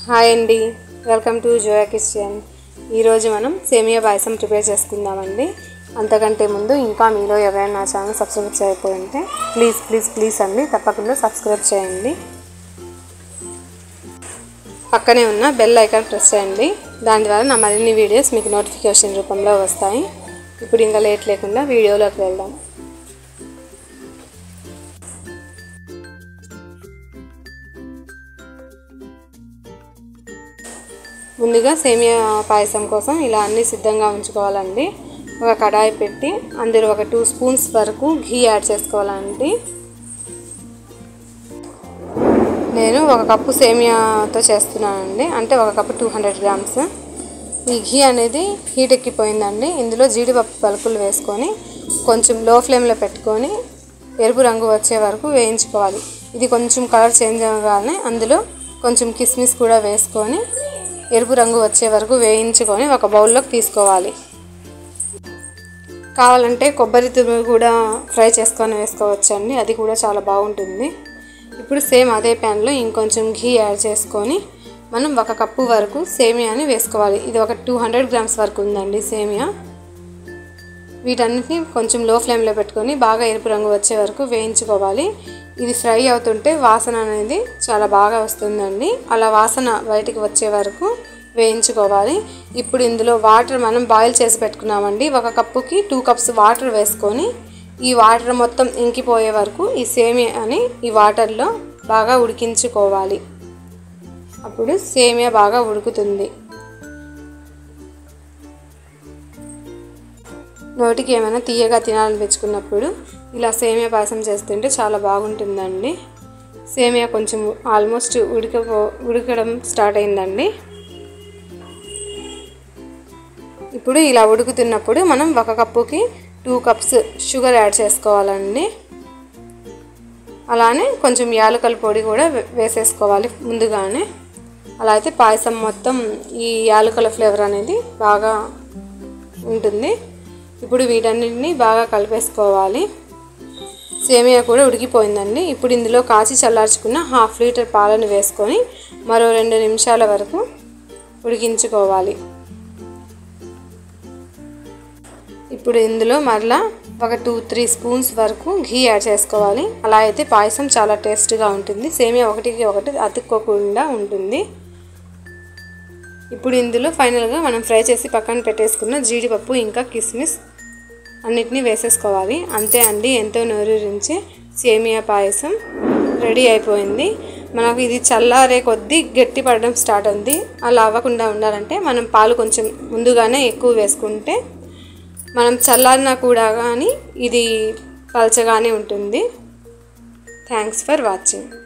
hi అండి welcome to Zoya kitchen ఈరోజు మనం సేమియా పాయసం ప్రిపేర్ చేసుకుందామండి అంతకంటే ముందు ఇంకా మీలో ఎవరైనా నా ఛానల్ సబ్స్క్రైబ్ చేయకపోయి ఉంటే ప్లీజ్ ప్లీజ్ ప్లీజ్ అండి తప్పకుండా సబ్స్క్రైబ్ చేయండి పక్కనే ఉన్న బెల్ ఐకాన్ ప్రెస్ చేయండి దాని ద్వారా నా మరిన్ని వీడియోస్ మీకు నోటిఫికేషన్ రూపంలో వస్తాయి ఇప్పుడు ఇంకా లేట్ లేకుండా వీడియోలోకి వెళ్దాం ముందుగా సేమియా పాయసం కోసం ఇలా అన్ని సిద్ధంగా ఉంచుకోవాలండి ఒక కడాయి పెట్టి అందులో ఒక టూ స్పూన్స్ వరకు ఘీ యాడ్ చేసుకోవాలండి నేను ఒక కప్పు సేమియాతో చేస్తున్నానండి అంటే ఒక కప్పు టూ హండ్రెడ్ గ్రామ్స్ ఈ ఘీ అనేది హీట్ ఎక్కిపోయిందండి ఇందులో జీడిపప్పు పలుకులు వేసుకొని కొంచెం లో ఫ్లేమ్లో పెట్టుకొని ఎరుపు రంగు వచ్చే వరకు వేయించుకోవాలి ఇది కొంచెం కలర్ చేంజ్ అవ్వగానే అందులో కొంచెం కిస్మిస్ కూడా వేసుకొని ఎరుపు రంగు వచ్చే వరకు వేయించుకొని ఒక బౌల్లోకి తీసుకోవాలి కావాలంటే కొబ్బరి తురుము కూడా ఫ్రై చేసుకొని వేసుకోవచ్చండి అది కూడా చాలా బాగుంటుంది ఇప్పుడు సేమ్ అదే ప్యాన్లో ఇంకొంచెం ఘీ యాడ్ చేసుకొని మనం ఒక కప్పు వరకు సేమియాని వేసుకోవాలి ఇది ఒక టూ హండ్రెడ్ గ్రామ్స్ వరకు ఉందండి సేమియా వీటన్నిటిని కొంచెం లో ఫ్లేమ్లో పెట్టుకొని బాగా ఎరుపు రంగు వచ్చే వరకు వేయించుకోవాలి ఇది ఫ్రై అవుతుంటే వాసన అనేది చాలా బాగా వస్తుందండి అలా వాసన బయటికి వచ్చే వరకు వేయించుకోవాలి ఇప్పుడు ఇందులో వాటర్ మనం బాయిల్ చేసి పెట్టుకున్నామండి ఒక కప్పుకి టూ కప్స్ వాటర్ వేసుకొని ఈ వాటర్ మొత్తం ఇంకిపోయే వరకు ఈ సేమియాని ఈ వాటర్లో బాగా ఉడికించుకోవాలి అప్పుడు సేమియా బాగా ఉడుకుతుంది నోటికి ఏమైనా తీయగా తినాలనిపించుకున్నప్పుడు ఇలా సేమియా పాయసం చేస్తుంటే చాలా బాగుంటుందండి సేమియా కొంచెం ఆల్మోస్ట్ ఉడకపో ఉడకడం స్టార్ట్ అయిందండి ఇప్పుడు ఇలా ఉడుకుతున్నప్పుడు మనం ఒక కప్పుకి టూ కప్స్ షుగర్ యాడ్ చేసుకోవాలండి అలానే కొంచెం యాలకల పొడి కూడా వేసేసుకోవాలి ముందుగానే అలా అయితే పాయసం మొత్తం ఈ యాలకుల ఫ్లేవర్ అనేది బాగా ఉంటుంది ఇప్పుడు వీటన్నిటిని బాగా కలిపేసుకోవాలి సేమియా కూడా ఉడికిపోయిందండి ఇప్పుడు ఇందులో కాచి చల్లార్చుకున్న హాఫ్ లీటర్ పాలను వేసుకొని మరో రెండు నిమిషాల వరకు ఉడికించుకోవాలి ఇప్పుడు ఇందులో మరలా ఒక టూ త్రీ స్పూన్స్ వరకు ఘీ యాడ్ చేసుకోవాలి అలా అయితే పాయసం చాలా టేస్ట్గా ఉంటుంది సేమియా ఒకటికి ఒకటి అతుక్కోకుండా ఉంటుంది ఇప్పుడు ఇందులో ఫైనల్గా మనం ఫ్రై చేసి పక్కన పెట్టేసుకున్న జీడిపప్పు ఇంకా కిస్మిస్ అన్నిటినీ వేసేసుకోవాలి అంతే అండి ఎంతో నోరూరించే సేమియా పాయసం రెడీ అయిపోయింది మనకు ఇది చల్లారే కొద్దీ గట్టి పడడం స్టార్ట్ ఉంది అలా అవ్వకుండా ఉండాలంటే మనం పాలు కొంచెం ముందుగానే ఎక్కువ వేసుకుంటే మనం చల్లారినా కూడా కానీ ఇది పలచగానే ఉంటుంది థ్యాంక్స్ ఫర్ వాచింగ్